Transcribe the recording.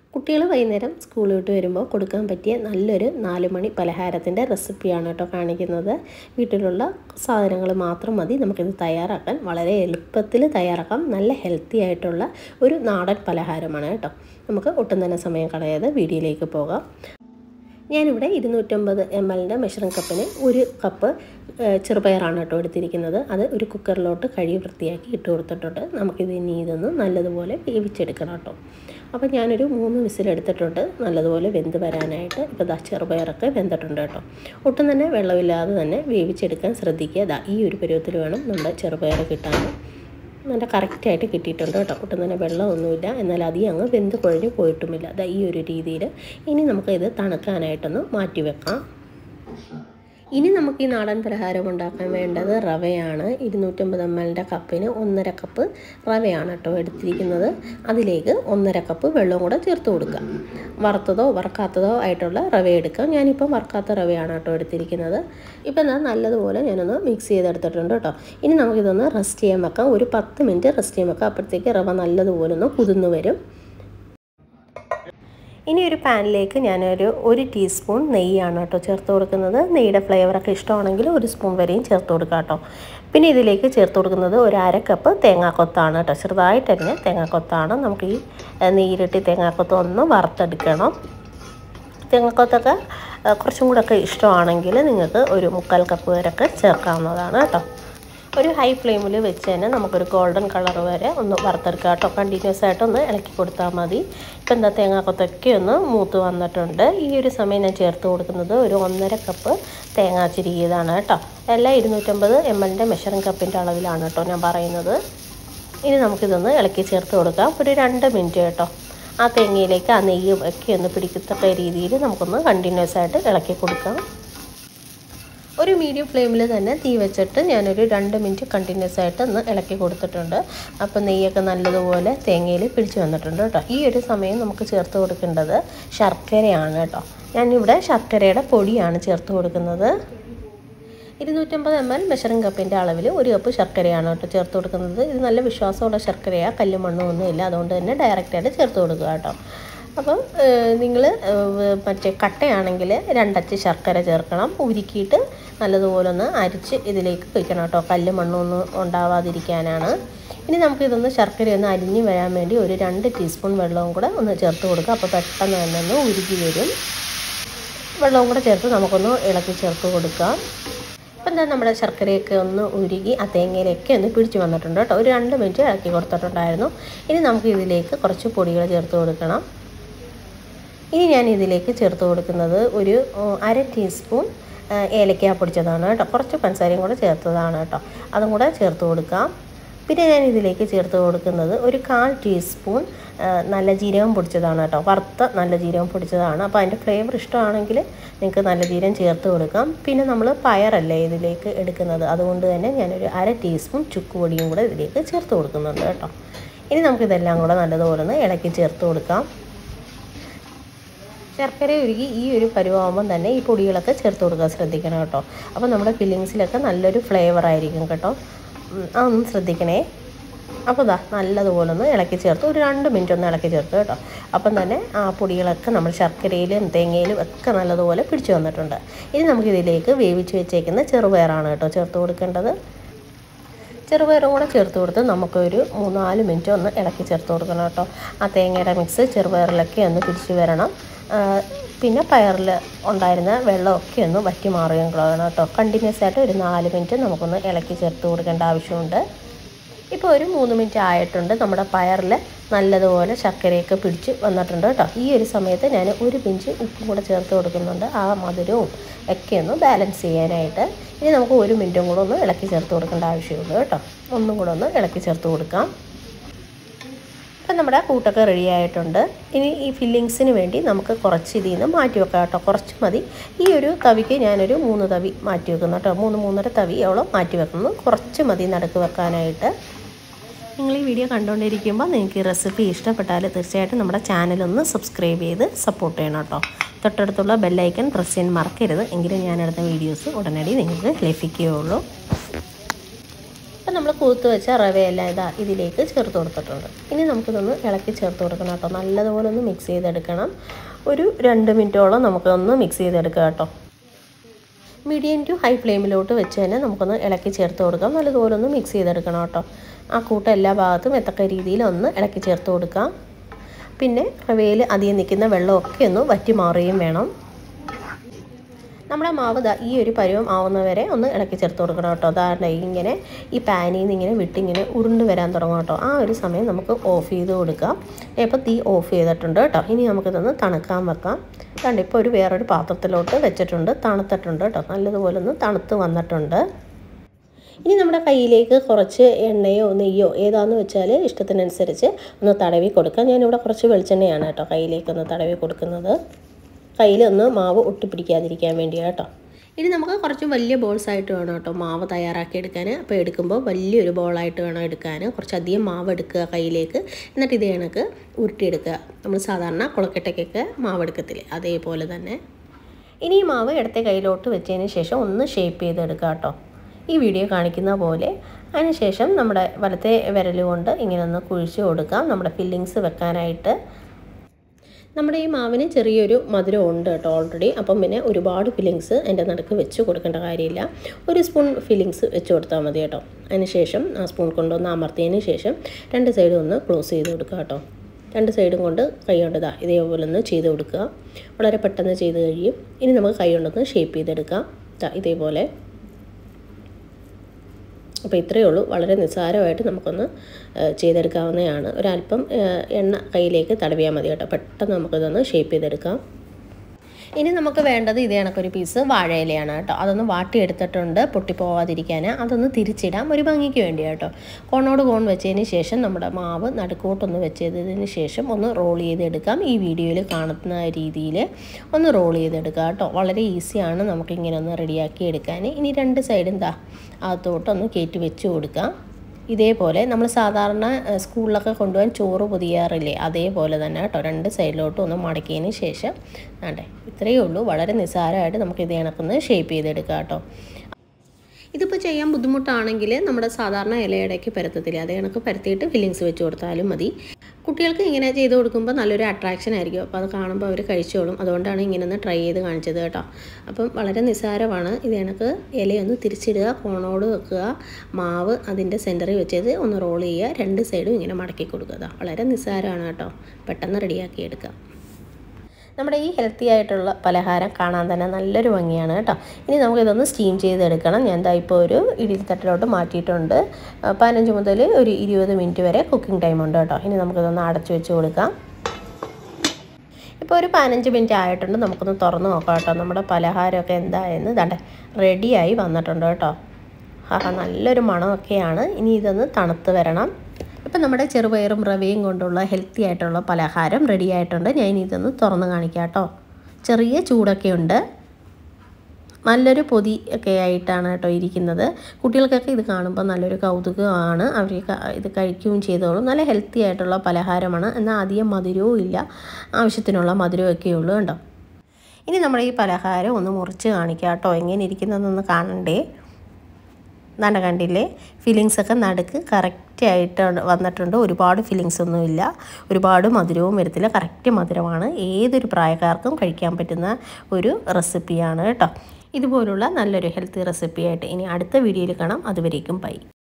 കുട്ടികൾ വൈകുന്നേരം സ്കൂൾ വിട്ട് വരുമ്പോൾ കൊടുക്കാൻ പറ്റിയ നല്ലൊരു നാല് മണി പലഹാരത്തിൻ്റെ റെസിപ്പിയാണ് കേട്ടോ കാണിക്കുന്നത് വീട്ടിലുള്ള സാധനങ്ങൾ മാത്രം മതി നമുക്കിത് തയ്യാറാക്കാൻ വളരെ എളുപ്പത്തിൽ തയ്യാറാക്കാം നല്ല ഹെൽത്തി ആയിട്ടുള്ള ഒരു നാടൻ പലഹാരമാണ് കേട്ടോ നമുക്ക് ഒട്ടും തന്നെ സമയം കളയാതെ വീഡിയോയിലേക്ക് പോകാം ഞാനിവിടെ ഇരുന്നൂറ്റമ്പത് എം എല്ലിൻ്റെ മെഷറിംഗ് കപ്പിന് ഒരു കപ്പ് ചെറുപയറാണ് കേട്ടോ എടുത്തിരിക്കുന്നത് അത് ഒരു കുക്കറിലോട്ട് കഴുകി വൃത്തിയാക്കി ഇട്ട് കൊടുത്തിട്ടുണ്ട് നമുക്കിത് ഇനി ഇതൊന്ന് നല്ലതുപോലെ വേവിച്ചെടുക്കണം കേട്ടോ അപ്പോൾ ഞാനൊരു മൂന്ന് വിസിലെടുത്തിട്ടുണ്ട് നല്ലതുപോലെ വെന്ത് വരാനായിട്ട് ഇപ്പോൾ ദാ ചെറുപയറൊക്കെ വെന്തിട്ടുണ്ട് കേട്ടോ ഒട്ടും തന്നെ വെള്ളമില്ലാതെ തന്നെ വേവിച്ചെടുക്കാൻ ശ്രദ്ധിക്കുക ദാ ഈ ഒരു പരുവത്തിൽ വേണം നമ്മുടെ ചെറുപയർ കിട്ടാൻ നല്ല കറക്റ്റായിട്ട് കിട്ടിയിട്ടുണ്ട് കേട്ടോ ഒട്ടും തന്നെ വെള്ളമൊന്നുമില്ല എന്നാൽ അധികം അങ്ങ് വെന്ത് കുഴഞ്ഞ് പോയിട്ടുമില്ല അതാ ഈ ഒരു രീതിയിൽ ഇനി നമുക്ക് ഇത് തണുക്കാനായിട്ടൊന്ന് മാറ്റി വെക്കാം ഇനി നമുക്ക് ഈ നാടൻ പലഹാരം ഉണ്ടാക്കാൻ വേണ്ടത് റവയാണ് ഇരുന്നൂറ്റമ്പത് എം എല്ലിൻ്റെ കപ്പിന് ഒന്നര കപ്പ് റവയാണ് കേട്ടോ എടുത്തിരിക്കുന്നത് അതിലേക്ക് ഒന്നര കപ്പ് വെള്ളവും കൂടെ ചേർത്ത് കൊടുക്കുക വറുത്തതോ വറക്കാത്തതോ ആയിട്ടുള്ള റവ എടുക്കാം ഞാനിപ്പോൾ വറക്കാത്ത റവയാണ് കേട്ടോ എടുത്തിരിക്കുന്നത് ഇപ്പം എന്നാൽ നല്ലതുപോലെ ഞാനൊന്ന് മിക്സ് ചെയ്തെടുത്തിട്ടുണ്ട് കേട്ടോ ഇനി നമുക്കിതൊന്ന് റെസ്റ്റ് ചെയ്യാൻ വെക്കാം ഒരു പത്ത് മിനിറ്റ് റെസ്റ്റ് ചെയ്യാൻ വെക്കാം അപ്പോഴത്തേക്ക് റവ നല്ലതുപോലെ ഒന്ന് കുതിർന്ന് വരും ഇനി ഒരു പാനിലേക്ക് ഞാനൊരു ഒരു ടീസ്പൂൺ നെയ്യാണ് കേട്ടോ ചേർത്ത് കൊടുക്കുന്നത് നെയ്യുടെ ഫ്ലേവറൊക്കെ ഇഷ്ടമാണെങ്കിൽ ഒരു സ്പൂൺ വരെയും ചേർത്ത് കൊടുക്കാം കേട്ടോ പിന്നെ ഇതിലേക്ക് ചേർത്ത് കൊടുക്കുന്നത് ഒരു അര കപ്പ് തേങ്ങാക്കൊത്താണ് കേട്ടോ ചെറുതായിട്ട് തന്നെ തേങ്ങാക്കൊത്താണ് നമുക്ക് ഈ നെയ്യിലിട്ട് തേങ്ങാക്കൊത്ത് ഒന്ന് വറുത്തെടുക്കണം തേങ്ങാക്കൊത്തൊക്കെ കുറച്ചും കൂടെ ഒക്കെ ഇഷ്ടമാണെങ്കിൽ നിങ്ങൾക്ക് ഒരു മുക്കാൽ കപ്പ് വരെയൊക്കെ ചേർക്കാവുന്നതാണ് കേട്ടോ ഒരു ഹൈ ഫ്ലെയിമിൽ വെച്ച് തന്നെ നമുക്കൊരു ഗോൾഡൻ കളർ വരെ ഒന്ന് വറുത്തെടുക്കാം കേട്ടോ കണ്ടിന്യൂസ് ആയിട്ട് ഒന്ന് ഇളക്കി കൊടുത്താൽ മതി ഇപ്പം എന്താ തേങ്ങാക്കൊത്തൊക്കെ ഒന്ന് മൂത്ത് വന്നിട്ടുണ്ട് ഈ ഒരു സമയം ഞാൻ ചേർത്ത് കൊടുക്കുന്നത് ഒരു ഒന്നര കപ്പ് തേങ്ങാ ചിരികിയതാണ് കേട്ടോ എല്ലാം ഇരുന്നൂറ്റമ്പത് എം എല്ലിൻ്റെ മെഷറിംഗ് കപ്പിൻ്റെ അളവിലാണ് കേട്ടോ ഞാൻ പറയുന്നത് ഇനി നമുക്കിതൊന്ന് ഇളക്കി ചേർത്ത് കൊടുക്കാം ഒരു രണ്ട് മിനിറ്റ് കേട്ടോ ആ തേങ്ങയിലേക്ക് ആ നെയ്യ് ഒക്കെ ഒന്ന് പിടിക്കത്തക്ക രീതിയിൽ നമുക്കൊന്ന് കണ്ടിന്യൂസ് ആയിട്ട് ഇളക്കി കൊടുക്കാം ഒരു മീഡിയം ഫ്ലെയിമിൽ തന്നെ തീ വെച്ചിട്ട് ഞാനൊരു രണ്ട് മിനിറ്റ് കണ്ടിന്യൂസ് ആയിട്ട് ഒന്ന് ഇളക്കി കൊടുത്തിട്ടുണ്ട് അപ്പോൾ നെയ്യൊക്കെ നല്ലതുപോലെ തേങ്ങയിൽ പിടിച്ച് വന്നിട്ടുണ്ട് കേട്ടോ ഈ ഒരു സമയം നമുക്ക് ചേർത്ത് കൊടുക്കേണ്ടത് ശർക്കരയാണ് കേട്ടോ ഞാനിവിടെ ശർക്കരയുടെ പൊടിയാണ് ചേർത്ത് കൊടുക്കുന്നത് ഇരുന്നൂറ്റമ്പത് എം എൽ മെഷറിംഗ് കപ്പിൻ്റെ അളവിൽ ഒരു കപ്പ് ശർക്കരയാണ് കേട്ടോ ചേർത്ത് കൊടുക്കുന്നത് ഇത് നല്ല വിശ്വാസമുള്ള ശർക്കരയാണ് കല്ലും മണ്ണും ഒന്നുമില്ല അതുകൊണ്ട് തന്നെ ഡയറക്റ്റായിട്ട് ചേർത്ത് കൊടുക്കുക കേട്ടോ അപ്പം നിങ്ങൾ മറ്റേ കട്ടയാണെങ്കിൽ രണ്ടച്ച് ശർക്കര ചേർക്കണം ഉരുക്കിയിട്ട് നല്ലതുപോലെ ഒന്ന് അരിച്ച് ഇതിലേക്ക് വയ്ക്കണം കേട്ടോ കല്ല് മണ്ണൊന്നും ഉണ്ടാവാതിരിക്കാനാണ് ഇനി നമുക്കിതൊന്ന് ശർക്കര ഒന്ന് അരിഞ്ഞ് വരാൻ വേണ്ടി ഒരു രണ്ട് ടീസ്പൂൺ വെള്ളവും കൂടെ ഒന്ന് ചേർത്ത് കൊടുക്കുക അപ്പോൾ പെട്ടെന്ന് തന്നെ ഒന്ന് ഉരുകി വരും വെള്ളവും കൂടെ ചേർത്ത് നമുക്കൊന്ന് ഇളക്കി ചേർത്ത് കൊടുക്കാം അപ്പം എന്താ നമ്മുടെ ശർക്കരയൊക്കെ ഒന്ന് ഉരുകി ആ തേങ്ങയിലൊക്കെ ഒന്ന് പിടിച്ച് വന്നിട്ടുണ്ട് കേട്ടോ ഒരു രണ്ട് മിനിറ്റ് ഇളക്കി കൊടുത്തിട്ടുണ്ടായിരുന്നു ഇനി നമുക്ക് ഇതിലേക്ക് കുറച്ച് പൊടികൾ ചേർത്ത് കൊടുക്കണം ഇനി ഞാൻ ഇതിലേക്ക് ചേർത്ത് കൊടുക്കുന്നത് ഒരു അര ടീസ്പൂൺ ഏലക്ക പൊടിച്ചതാണ് കേട്ടോ കുറച്ച് പഞ്ചസാരയും കൂടെ ചേർത്തതാണ് കേട്ടോ അതും കൂടെ ചേർത്ത് കൊടുക്കാം പിന്നെ ഞാൻ ഇതിലേക്ക് ചേർത്ത് കൊടുക്കുന്നത് ഒരു കാൽ ടീസ്പൂൺ നല്ല ജീരകം പൊടിച്ചതാണ് കേട്ടോ വറുത്ത നല്ല ജീരകം പൊടിച്ചതാണ് അപ്പോൾ അതിൻ്റെ ഫ്ലേവർ ഇഷ്ടമാണെങ്കിൽ നിങ്ങൾക്ക് നല്ല ജീരകം ചേർത്ത് കൊടുക്കാം പിന്നെ നമ്മൾ പയറല്ലേ ഇതിലേക്ക് എടുക്കുന്നത് അതുകൊണ്ട് തന്നെ ഞാനൊരു അര ടീസ്പൂൺ ചുക്ക് പൊടിയും കൂടെ ഇതിലേക്ക് ചേർത്ത് കൊടുക്കുന്നുണ്ട് കേട്ടോ ഇനി നമുക്കിതെല്ലാം കൂടെ നല്ലതുപോലെ ഒന്ന് ഇളക്കി ചേർത്ത് കൊടുക്കാം ശർക്കര ഉരുകി ഈ ഒരു പരുവാകുമ്പം തന്നെ ഈ പൊടികളൊക്കെ ചേർത്ത് കൊടുക്കാൻ ശ്രദ്ധിക്കണം കേട്ടോ അപ്പോൾ നമ്മുടെ ഫില്ലിങ്സിലൊക്കെ നല്ലൊരു ഫ്ലേവർ ആയിരിക്കും കേട്ടോ അതൊന്നും ശ്രദ്ധിക്കണേ അപ്പോൾ ഇതാ നല്ലതുപോലെ ഒന്ന് ഇളക്കി ചേർത്ത് ഒരു രണ്ട് മിനിറ്റ് ഒന്ന് ഇളക്കി ചേർത്ത് കേട്ടോ അപ്പം തന്നെ ആ പൊടികളൊക്കെ നമ്മൾ ശർക്കരയിലും തേങ്ങയിലും ഒക്കെ നല്ലതുപോലെ പിടിച്ചു വന്നിട്ടുണ്ട് ഇനി നമുക്കിതിലേക്ക് വേവിച്ച് വെച്ചേക്കുന്ന ചെറുപയറാണ് കേട്ടോ ചേർത്ത് കൊടുക്കേണ്ടത് ചെറുപയറും കൂടെ ചേർത്ത് കൊടുത്ത് നമുക്കൊരു മൂന്നാല് മിനിറ്റ് ഒന്ന് ഇളക്കി ചേർത്ത് കൊടുക്കണം കേട്ടോ ആ തേങ്ങയുടെ മിക്സ് ചെറുപയറിലൊക്കെ ഒന്ന് പിടിച്ച് വരണം പിന്നെ പയറിൽ ഉണ്ടായിരുന്ന വെള്ളമൊക്കെ ഒന്ന് വറ്റി മാറുകയും കളയണം കേട്ടോ കണ്ടിന്യൂസ് ആയിട്ട് ഒരു നാല് മിനിറ്റ് നമുക്കൊന്ന് ഇളക്കി ചേർത്ത് കൊടുക്കേണ്ട ആവശ്യമുണ്ട് ഇപ്പോൾ ഒരു മൂന്ന് മിനിറ്റ് ആയിട്ടുണ്ട് നമ്മുടെ പയറിൽ നല്ലതുപോലെ ശർക്കരയൊക്കെ പിടിച്ച് വന്നിട്ടുണ്ട് കേട്ടോ ഈ ഒരു സമയത്ത് ഞാൻ ഒരു പിഞ്ച് ഉപ്പും കൂടെ ചേർത്ത് കൊടുക്കുന്നുണ്ട് ആ മധുരവും ഒക്കെ ഒന്ന് ബാലൻസ് ചെയ്യാനായിട്ട് ഇനി നമുക്ക് ഒരു മിനിറ്റും കൂടെ ഒന്ന് ഇളക്കി ചേർത്ത് കൊടുക്കേണ്ട ആവശ്യമുള്ളൂ കേട്ടോ ഒന്നും കൂടെ ഒന്ന് ഇളക്കി ചേർത്ത് കൊടുക്കാം ഇപ്പം നമ്മുടെ കൂട്ടൊക്കെ റെഡി ആയിട്ടുണ്ട് ഇനി ഈ ഫില്ലിങ്സിന് വേണ്ടി നമുക്ക് കുറച്ച് ഇതിൽ നിന്ന് മാറ്റി വെക്കാം കേട്ടോ കുറച്ച് മതി ഈ ഒരു തവിക്ക് ഞാനൊരു മൂന്ന് തവി മാറ്റി വെക്കുന്നു കേട്ടോ മൂന്ന് മൂന്നര തവിയോളം മാറ്റി വെക്കുന്നു കുറച്ച് മതി നടുക്ക് വെക്കാനായിട്ട് നിങ്ങൾ ഈ വീഡിയോ കണ്ടുകൊണ്ടിരിക്കുമ്പോൾ നിങ്ങൾക്ക് ഈ റെസിപ്പി ഇഷ്ടപ്പെട്ടാൽ തീർച്ചയായിട്ടും നമ്മുടെ ചാനലൊന്ന് സബ്സ്ക്രൈബ് ചെയ്ത് സപ്പോർട്ട് ചെയ്യണം കേട്ടോ തൊട്ടടുത്തുള്ള ബെല്ലൈക്കൺ പ്രസ് ചെയ്യാൻ മറക്കരുത് എങ്കിലും ഞാനെടുത്ത വീഡിയോസ് ഉടനടി നിങ്ങൾക്ക് ലഭിക്കുകയുള്ളൂ അപ്പം നമ്മൾ കൂത്ത് വെച്ച റവയെല്ലാം ഇതാ ഇതിലേക്ക് ചേർത്ത് കൊടുത്തിട്ടുണ്ട് ഇനി നമുക്കിതൊന്ന് ഇളക്കി ചേർത്ത് കൊടുക്കണം കേട്ടോ നല്ലതുപോലെ ഒന്ന് മിക്സ് ചെയ്തെടുക്കണം ഒരു രണ്ട് മിനിറ്റോളം നമുക്കൊന്ന് മിക്സ് ചെയ്തെടുക്കുക കേട്ടോ മീഡിയം ടു ഹൈ ഫ്ലെയിമിലോട്ട് വെച്ച് തന്നെ നമുക്കൊന്ന് ഇളക്കി ചേർത്ത് കൊടുക്കാം നല്ലതുപോലെ ഒന്ന് മിക്സ് ചെയ്തെടുക്കണം കേട്ടോ ആ കൂട്ട് എല്ലാ ഭാഗത്തും എത്തക്ക രീതിയിൽ ഒന്ന് ഇളക്കി ചേർത്ത് കൊടുക്കാം പിന്നെ റവയിൽ അധികം നിൽക്കുന്ന വെള്ളമൊക്കെ ഒന്ന് വറ്റി മാറുകയും വേണം നമ്മുടെ മാവ് ദാ ഈ ഒരു പരുവം ആവുന്നവരെ ഒന്ന് ഇളക്കി ചേർത്ത് കൊടുക്കണം കേട്ടോ അതാണ്ട് ഇങ്ങനെ ഈ പാനിൽ നിന്ന് ഇങ്ങനെ വിട്ടിങ്ങനെ ഉരുണ്ട് വരാൻ തുടങ്ങും കേട്ടോ ആ ഒരു സമയം നമുക്ക് ഓഫ് ചെയ്ത് കൊടുക്കാം ഇപ്പോൾ തീ ഓഫ് ചെയ്തിട്ടുണ്ട് കേട്ടോ ഇനി നമുക്കിതൊന്ന് തണുക്കാൻ വെക്കാം കണ്ട് ഇപ്പോൾ ഒരു വേറൊരു പാത്രത്തിലോട്ട് വെച്ചിട്ടുണ്ട് തണുത്തിട്ടുണ്ട് കേട്ടോ നല്ലതുപോലെ ഒന്ന് തണുത്ത് വന്നിട്ടുണ്ട് ഇനി നമ്മുടെ കയ്യിലേക്ക് കുറച്ച് എണ്ണയോ നെയ്യോ ഏതാന്ന് വെച്ചാൽ ഇഷ്ടത്തിനനുസരിച്ച് ഒന്ന് തടവി കൊടുക്കാം ഞാനിവിടെ കുറച്ച് വെളിച്ചെണ്ണയാണ് കേട്ടോ കയ്യിലേക്ക് ഒന്ന് തടവി കൊടുക്കുന്നത് കയ്യിലൊന്ന് മാവ് ഒട്ടിപ്പിടിക്കാതിരിക്കാൻ വേണ്ടിയാണ് കേട്ടോ ഇനി നമുക്ക് കുറച്ച് വലിയ ബോൾസ് ആയിട്ട് വേണം കേട്ടോ മാവ് തയ്യാറാക്കി എടുക്കാൻ അപ്പോൾ എടുക്കുമ്പോൾ വലിയൊരു ബോളായിട്ട് വേണം എടുക്കാൻ കുറച്ചധികം മാവ് എടുക്കുക കയ്യിലേക്ക് എന്നിട്ട് ഇത് കണക്ക് ഉരുട്ടിയെടുക്കുക നമ്മൾ സാധാരണ കുളക്കെട്ടയ്ക്കൊക്കെ മാവ് എടുക്കത്തില്ലേ അതേപോലെ തന്നെ ഇനി ഈ മാവ് ഇടത്തെ കയ്യിലോട്ട് വെച്ചതിന് ശേഷം ഒന്ന് ഷേപ്പ് ചെയ്തെടുക്കുക കേട്ടോ ഈ വീഡിയോ കാണിക്കുന്ന പോലെ അതിനുശേഷം നമ്മുടെ വലത്തെ വിരൽ കൊണ്ട് ഇങ്ങനെ ഒന്ന് കുഴിച്ച് കൊടുക്കാം നമ്മുടെ ഫില്ലിങ്സ് വെക്കാനായിട്ട് നമ്മുടെ ഈ മാവിന് ചെറിയൊരു മധുരം ഉണ്ട് കേട്ടോ ഓൾറെഡി അപ്പം പിന്നെ ഒരുപാട് ഫില്ലിങ്സ് എൻ്റെ നടുക്ക് വെച്ച് കൊടുക്കേണ്ട കാര്യമില്ല ഒരു സ്പൂൺ ഫില്ലിങ്സ് വെച്ച് കൊടുത്താൽ മതി കേട്ടോ അതിനുശേഷം ആ സ്പൂൺ കൊണ്ടൊന്ന് അമർത്തിയതിന് ശേഷം രണ്ട് സൈഡും ഒന്ന് ക്ലോസ് ചെയ്ത് കൊടുക്കുക കേട്ടോ രണ്ട് സൈഡും കൊണ്ട് കൈ കൊണ്ട് ഇതാ ഇതേപോലെ ഒന്ന് ചെയ്ത് കൊടുക്കുക വളരെ പെട്ടെന്ന് ചെയ്ത് കഴിയും ഇനി നമുക്ക് കൈ കൊണ്ടൊന്ന് ഷേപ്പ് ചെയ്തെടുക്കാം ഇതാ ഇതേപോലെ അപ്പോൾ ഇത്രയേ ഉള്ളൂ വളരെ നിസ്സാരമായിട്ട് നമുക്കൊന്ന് ചെയ്തെടുക്കാവുന്നതാണ് ഒരല്പം എണ്ണ കയ്യിലേക്ക് തടവിയാൽ മതി കേട്ടോ പെട്ടെന്ന് നമുക്കിതൊന്ന് ഷേപ്പ് ചെയ്തെടുക്കാം ഇനി നമുക്ക് വേണ്ടത് ഇതേ കണക്കൊരു പീസ് വാഴയിലയാണ് കേട്ടോ അതൊന്ന് വാട്ടിയെടുത്തിട്ടുണ്ട് പൊട്ടിപ്പോവാതിരിക്കാൻ അതൊന്ന് തിരിച്ചിടാം ഒരു ഭംഗിക്ക് വേണ്ടി കേട്ടോ കോണോട് കോൺ വെച്ചതിന് ശേഷം നമ്മുടെ മാവ് നടുക്കോട്ടൊന്ന് വെച്ചതിന് ശേഷം ഒന്ന് റോൾ ചെയ്തെടുക്കാം ഈ വീഡിയോയിൽ കാണുന്ന രീതിയിൽ ഒന്ന് റോൾ ചെയ്തെടുക്കുക കേട്ടോ വളരെ ഈസിയാണ് നമുക്കിങ്ങനെ ഒന്ന് റെഡിയാക്കി എടുക്കാൻ ഇനി രണ്ട് സൈഡും ദാ അകത്തോട്ടൊന്ന് കയറ്റി വെച്ച് കൊടുക്കാം ഇതേപോലെ നമ്മൾ സാധാരണ സ്കൂളിലൊക്കെ കൊണ്ടുപോകാൻ ചോറ് പൊതിയാറില്ലേ അതേപോലെ തന്നെ കേട്ടോ രണ്ട് സൈഡിലോട്ടും ഒന്ന് മടക്കിയതിന് ശേഷം വേണ്ടേ ഇത്രയേ ഉള്ളൂ വളരെ നിസ്സാരമായിട്ട് നമുക്ക് ഇത് കണക്കൊന്ന് ഷേപ്പ് ചെയ്തെടുക്കാം കേട്ടോ ഇതിപ്പോൾ ചെയ്യാൻ ബുദ്ധിമുട്ടാണെങ്കിൽ നമ്മുടെ സാധാരണ ഇലയടയ്ക്ക് പരത്തത്തില്ല അതേ കണക്ക് പരത്തിയിട്ട് ഫില്ലിങ്സ് വെച്ച് കൊടുത്താലും മതി കുട്ടികൾക്ക് ഇങ്ങനെ ചെയ്ത് കൊടുക്കുമ്പോൾ നല്ലൊരു അട്രാക്ഷൻ ആയിരിക്കും അപ്പോൾ അത് കാണുമ്പോൾ അവർ കഴിച്ചോളും അതുകൊണ്ടാണ് ഇങ്ങനെ ഒന്ന് ട്രൈ ചെയ്ത് കാണിച്ചത് കേട്ടോ അപ്പം വളരെ നിസ്സാരമാണ് ഇത് കണക്ക് ഇലയൊന്ന് തിരിച്ചിടുക കോണോട് വെക്കുക മാവ് അതിൻ്റെ സെൻറ്ററിൽ വെച്ചത് ഒന്ന് റോൾ ചെയ്യുക രണ്ട് സൈഡും ഇങ്ങനെ മടക്കി കൊടുക്കുക വളരെ നിസ്സാരമാണ് കേട്ടോ പെട്ടെന്ന് റെഡിയാക്കി എടുക്കാം നമ്മുടെ ഈ ഹെൽത്തി ആയിട്ടുള്ള പലഹാരം കാണാൻ തന്നെ നല്ലൊരു ഭംഗിയാണ് കേട്ടോ ഇനി നമുക്കിതൊന്ന് സ്റ്റീം ചെയ്തെടുക്കണം ഞാൻ എന്താ ഇപ്പോൾ ഒരു ഇഡലിത്തട്ടിലോട്ട് മാറ്റിയിട്ടുണ്ട് പതിനഞ്ച് മുതൽ ഒരു ഇരുപത് മിനിറ്റ് വരെ കുക്കിംഗ് ടൈം ഉണ്ട് കേട്ടോ ഇനി നമുക്കിതൊന്ന് അടച്ചു വെച്ച് കൊടുക്കാം ഇപ്പോൾ ഒരു പതിനഞ്ച് മിനിറ്റ് ആയിട്ടുണ്ട് നമുക്കൊന്ന് തുറന്ന് നോക്കാം കേട്ടോ നമ്മുടെ പലഹാരമൊക്കെ എന്തായെന്ന് ദണ്ടെ റെഡിയായി വന്നിട്ടുണ്ട് കേട്ടോ ആഹാ നല്ലൊരു മണമൊക്കെയാണ് ഇനി ഇതൊന്ന് തണുത്ത് വരണം ഇപ്പം നമ്മുടെ ചെറുപയറും റവയും കൊണ്ടുള്ള ഹെൽത്തി ആയിട്ടുള്ള പലഹാരം റെഡി ആയിട്ടുണ്ട് ഞാൻ ഇതൊന്ന് തുറന്ന് കാണിക്കാം കേട്ടോ ചെറിയ ചൂടൊക്കെ ഉണ്ട് നല്ലൊരു പൊതി ഒക്കെ ആയിട്ടാണ് കേട്ടോ ഇരിക്കുന്നത് കുട്ടികൾക്കൊക്കെ ഇത് കാണുമ്പോൾ നല്ലൊരു കൗതുകമാണ് അവർ ഇത് കഴിക്കുകയും ചെയ്തോളും നല്ല ഹെൽത്തി ആയിട്ടുള്ള പലഹാരമാണ് എന്നാൽ അധികം മധുരവും ഇല്ല ആവശ്യത്തിനുള്ള മധുരമൊക്കെ ഉള്ളൂ കണ്ടോ ഇനി നമ്മൾ ഈ പലഹാരം ഒന്ന് മുറിച്ച് കാണിക്കാം കേട്ടോ എങ്ങനെ ഇരിക്കുന്നതെന്നൊന്ന് കാണണ്ടേ എന്നാണ് കണ്ടില്ലേ ഫില്ലിങ്സ് ഒക്കെ നടുക്ക് കറക്റ്റ് ആയിട്ട് വന്നിട്ടുണ്ട് ഒരുപാട് ഫില്ലിങ്സ് ഒന്നുമില്ല ഒരുപാട് മധുരവും വരത്തില്ല കറക്റ്റ് മധുരമാണ് ഏതൊരു പ്രായക്കാർക്കും കഴിക്കാൻ പറ്റുന്ന ഒരു റെസിപ്പിയാണ് കേട്ടോ ഇതുപോലുള്ള നല്ലൊരു ഹെൽത്തി റെസിപ്പിയായിട്ട് ഇനി അടുത്ത വീഡിയോയിൽ കാണാം അതുവരേക്കും ബൈ